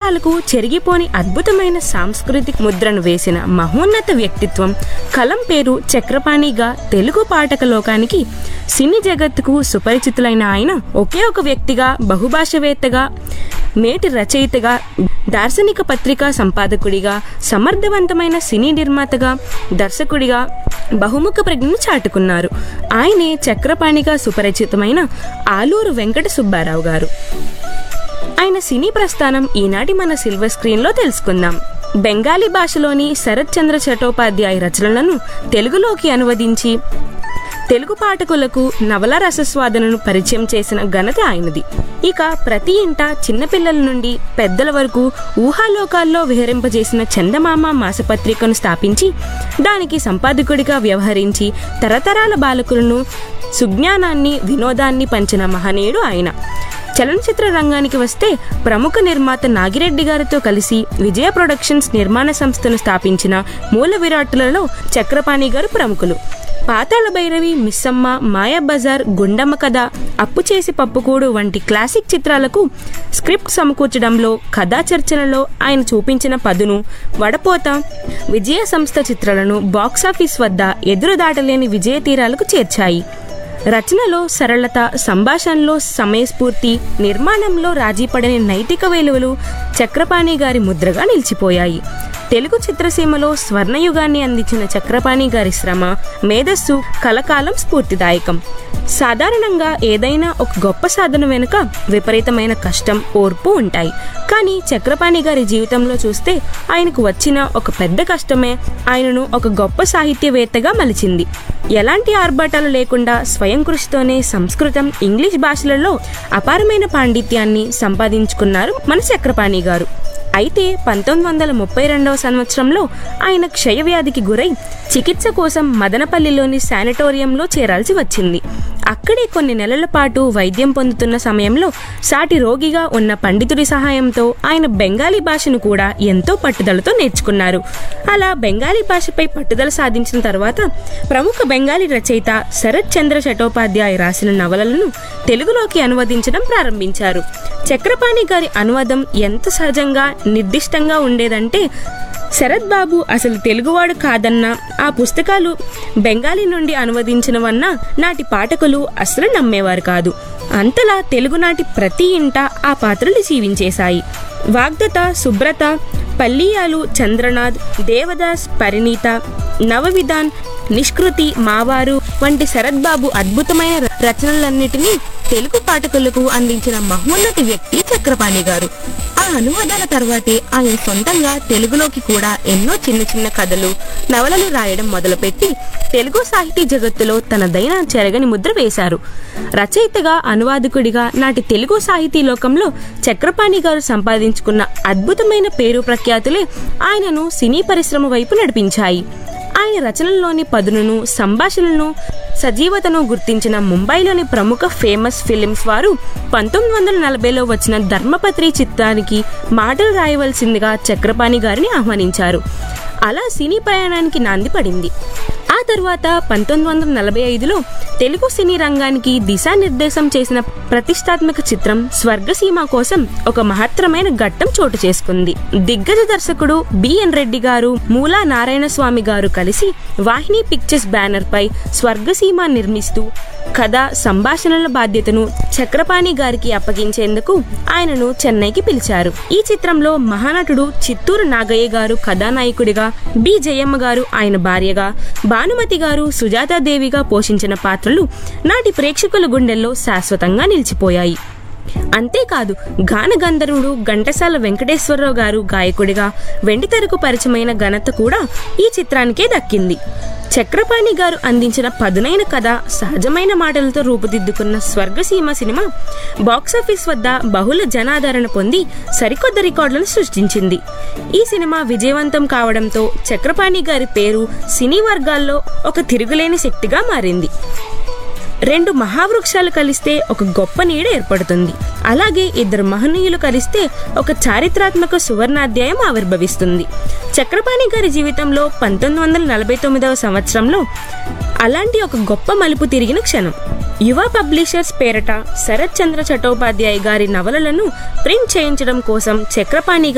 తరతరాలకు చెరిగిపోని అద్భుతమైన సాంస్కృతిక ముద్రను వేసిన మహోన్నత వ్యక్తిత్వం కలం పేరు చక్రపాణిగా తెలుగు పాఠక లోకానికి సినీ జగత్తుకు సుపరిచితులైన ఆయన ఒకే ఒక వ్యక్తిగా బహుభాషవేత్తగా నేటి రచయితగా దార్శనిక పత్రికా సంపాదకుడిగా సమర్థవంతమైన సినీ నిర్మాతగా దర్శకుడిగా బహుముఖ ప్రజ్ఞను చాటుకున్నారు ఆయనే చక్రపాణిగా సుపరిచితమైన ఆలూరు వెంకట సుబ్బారావు గారు ఆయన సినీ ప్రస్థానం ఈనాటి మన సిల్వర్ స్క్రీన్లో తెలుసుకుందాం బెంగాలీ భాషలోని శరత్ చంద్ర చటోపాధ్యాయ రచనలను తెలుగులోకి అనువదించి తెలుగు పాఠకులకు నవల రసస్వాదనను పరిచయం చేసిన ఘనత ఆయనది ఇక ప్రతి ఇంట చిన్నపిల్లల నుండి పెద్దల వరకు ఊహాలోకాల్లో విహరింపజేసిన చందమామ మాసపత్రికను స్థాపించి దానికి సంపాదకుడిగా వ్యవహరించి తరతరాల బాలకులను సుజ్ఞానాన్ని వినోదాన్ని పంచిన మహనీయుడు ఆయన చలనచిత్ర రంగానికి వస్తే ప్రముఖ నిర్మాత నాగిరెడ్డి గారితో కలిసి విజయ ప్రొడక్షన్స్ నిర్మాణ సంస్థను స్థాపించిన మూల విరాట్టులలో చక్రపాణి గారు ప్రముఖులు పాతాళ భైరవి మిస్సమ్మ మాయా బజార్ గుండమ్మ కథ అప్పు చేసి పప్పుకూడు వంటి క్లాసిక్ చిత్రాలకు స్క్రిప్ట్ సమకూర్చడంలో కథా చర్చలలో ఆయన చూపించిన పదును వడపోత విజయ సంస్థ చిత్రాలను బాక్సాఫీస్ వద్ద ఎదురుదాటలేని విజయ తీరాలకు చేర్చాయి రచనలో సరళత సంభాషణలో సమయస్ఫూర్తి నిర్మాణంలో రాజీపడని నైతిక విలువలు చక్రపాణి గారి ముద్రగా నిలిచిపోయాయి తెలుగు చిత్రసీమలో స్వర్ణయుగాన్ని అందించిన చక్రపాణి గారి శ్రమ మేధస్సు కలకాలం స్ఫూర్తిదాయకం సాధారణంగా ఏదైనా ఒక గొప్ప సాధన వెనుక విపరీతమైన కష్టం ఓర్పు ఉంటాయి కానీ చక్రపాణి గారి జీవితంలో చూస్తే ఆయనకు వచ్చిన ఒక పెద్ద కష్టమే ఆయనను ఒక గొప్ప సాహిత్యవేత్తగా మలిచింది ఎలాంటి ఆర్భాటాలు లేకుండా స్వయం కృషితోనే సంస్కృతం ఇంగ్లీష్ భాషలలో అపారమైన పాండిత్యాన్ని సంపాదించుకున్నారు మన చక్రపాణి గారు అయితే పంతొమ్మిది వందల ముప్పై రెండవ సంవత్సరంలో ఆయన క్షయవ్యాధికి గురై చికిత్స కోసం మదనపల్లిలోని శానిటోరియంలో చేరాల్సి వచ్చింది అక్కడే కొన్ని నెలల పాటు వైద్యం పొందుతున్న సమయంలో సాటి రోగిగా ఉన్న పండితుడి సహాయంతో ఆయన బెంగాలీ భాషను కూడా ఎంతో పట్టుదలతో నేర్చుకున్నారు అలా బెంగాలీ భాషపై పట్టుదల సాధించిన తర్వాత ప్రముఖ బెంగాలీ రచయిత శరత్ చంద్ర చటోపాధ్యాయ రాసిన నవలలను తెలుగులోకి అనువదించడం ప్రారంభించారు చక్రపాణి గారి అనువాదం ఎంత సహజంగా నిర్దిష్టంగా ఉండేదంటే శరత్ బాబు అసలు తెలుగువాడు కాదన్న ఆ పుస్తకాలు బెంగాలీ నుండి అనువదించినవన్న నాటి పాఠకులు అసలు నమ్మేవారు కాదు అంతలా తెలుగునాటి ప్రతి ఇంట ఆ పాత్రలు జీవించేశాయి వాగ్దత శుభ్రత పల్లియాలు చంద్రనాథ్ దేవదాస్ పరిణీత నవవిధాన్ నిష్కృతి మావారు వంటి శరత్ బాబు అద్భుతమైన రచనలన్నిటినీ తెలుగు పాఠకులకు అందించిన మహోన్నత వ్యక్తి చక్రపాణి గారు ఆ అనువాదాల తర్వాతే ఆయన సొంతంగా తెలుగులోకి కూడా ఎన్నో చిన్న చిన్న కథలు నవలలు రాయడం మొదలుపెట్టి తెలుగు సాహితీ జగత్తులో తనదైన చెరగని ముద్ర వేశారు రచయితగా అనువాదకుడిగా నాటి తెలుగు సాహితీ లోకంలో చక్రపాణి గారు సంపాదించుకున్న అద్భుతమైన పేరు ప్రఖ్యాతులే ఆయనను సినీ పరిశ్రమ వైపు నడిపించాయి ఆయన రచనల్లోని పదునును సంభాషణలను సజీవతను గుర్తించిన ముంబైలోని ప్రముఖ ఫేమస్ ఫిలిమ్స్ వారు పంతొమ్మిది వందల నలభైలో వచ్చిన ధర్మపత్రి చిత్రానికి మాటలు రాయవలసిందిగా చక్రపాణి గారిని ఆహ్వానించారు అలా సినీ ప్రయాణానికి నాంది పడింది ఆ తర్వాత పంతొమ్మిది వందల నలభై ఐదులో తెలుగు సినీ రంగానికి దిశానిర్దేశం చేసిన ప్రతిష్టాత్మక చిత్రం స్వర్గసీమ కోసం ఒక మహత్తరమైన ఘట్టం చోటు చేసుకుంది దిగ్గజ దర్శకుడు బిఎన్ రెడ్డి గారు మూలా నారాయణ స్వామి గారు కలిసి వాహిని పిక్చర్స్ బ్యానర్ పై స్వర్గసీమ నిర్మిస్తూ కథ సంభాషణల బాధ్యతను చక్రపాణి గారికి అప్పగించేందుకు ఆయనను చెన్నైకి పిలిచారు ఈ చిత్రంలో మహానటుడు చిత్తూరు నాగయ్య గారు కథానాయకుడిగా బి జయమ్మ గారు ఆయన భార్యగా భానుమతి గారు సుజాతాదేవిగా పోషించిన పాత్రలు నాటి ప్రేక్షకుల గుండెల్లో శాశ్వతంగా నిలిచిపోయాయి అంతేకాదు గాన గంధర్వుడు ఘంటసాల వెంకటేశ్వరరావు గారు గాయకుడిగా వెండితెరకు పరిచయమైన ఘనత కూడా ఈ చిత్రానికే దక్కింది చక్రపాణి గారు అందించిన పదునైన కథ సహజమైన మాటలతో రూపుదిద్దుకున్న స్వర్గసీమ సినిమా బాక్సాఫీస్ వద్ద బహుళ జనాదరణ పొంది సరికొత్త రికార్డులను సృష్టించింది ఈ సినిమా విజయవంతం కావడంతో చక్రపాణి గారి పేరు సినీ వర్గాల్లో ఒక తిరుగులేని శక్తిగా మారింది రెండు మహావృక్షాలు కలిస్తే ఒక గొప్ప నీడ ఏర్పడుతుంది అలాగే ఇద్దరు మహనీయులు కలిస్తే ఒక చారిత్రాత్మక సువర్ణాధ్యాయం ఆవిర్భవిస్తుంది చక్రపాణి గారి జీవితంలో పంతొమ్మిది వందల నలభై తొమ్మిదవ సంవత్సరంలో అలాంటి ఒక గొప్ప మలుపు తిరిగిన క్షణం యువ పబ్లిషర్స్ పేరట శరత్ చంద్ర చటోపాధ్యాయ గారి నవలలను ప్రింట్ చేయించడం కోసం చక్రపాణి